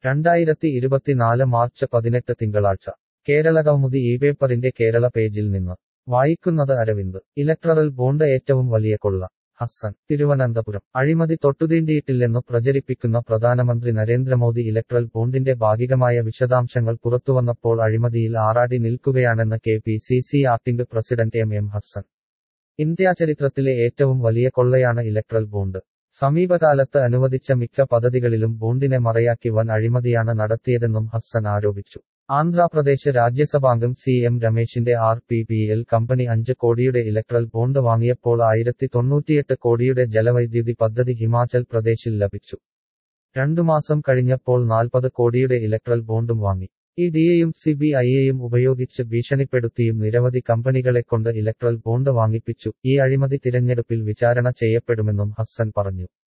രണ്ടായിരത്തി ഇരുപത്തിനാല് മാർച്ച് പതിനെട്ട് തിങ്കളാഴ്ച കേരള കൗമുദി ഈ പേപ്പറിന്റെ കേരള പേജിൽ നിന്ന് വായിക്കുന്നത് അരവിന്ദ് ഇലക്ട്രറൽ ബോണ്ട് ഏറ്റവും വലിയ കൊള്ള ഹസ്സൻ തിരുവനന്തപുരം അഴിമതി തൊട്ടുതീണ്ടിയിട്ടില്ലെന്നു പ്രചരിപ്പിക്കുന്ന പ്രധാനമന്ത്രി നരേന്ദ്രമോദി ഇലക്ട്രൽ ബോണ്ടിന്റെ ഭാഗികമായ വിശദാംശങ്ങൾ പുറത്തുവന്നപ്പോൾ അഴിമതിയിൽ ആറാടി നിൽക്കുകയാണെന്ന് K P C C acting president M M Hassan India ചരിത്രത്തിലെ ഏറ്റവും വലിയ കൊള്ളയാണ് ഇലക്ട്രൽ ബോണ്ട് സമീപകാലത്ത് അനുവദിച്ച മിക്ക പദ്ധതികളിലും ബോണ്ടിനെ മറയാക്കി വൻ അഴിമതിയാണ് നടത്തിയതെന്നും ഹസ്സൻ ആരോപിച്ചു ആന്ധ്രാപ്രദേശ് രാജ്യസഭാംഗം സി എം രമേശിന്റെ R P P L company അഞ്ച് കോടിയുടെ ഇലക്ട്രൽ ബോണ്ട് വാങ്ങിയപ്പോൾ ആയിരത്തി തൊണ്ണൂറ്റിയെട്ട് കോടിയുടെ ജലവൈദ്യുതി പദ്ധതി ഹിമാചൽ പ്രദേശിൽ ലഭിച്ചു രണ്ടു മാസം കഴിഞ്ഞപ്പോൾ നാൽപ്പത് കോടിയുടെ ഇലക്ട്രൽ ബോണ്ടും വാങ്ങി ഇ ഡിയെയും സി ബി ഐയെയും ഉപയോഗിച്ച് ഭീഷണിപ്പെടുത്തിയും നിരവധി കമ്പനികളെക്കൊണ്ട് ഇലക്ട്രൽ ബോണ്ട് വാങ്ങിപ്പിച്ചു ഈ അഴിമതി തിരഞ്ഞെടുപ്പിൽ വിചാരണ ചെയ്യപ്പെടുമെന്നും ഹസ്സൻ പറഞ്ഞു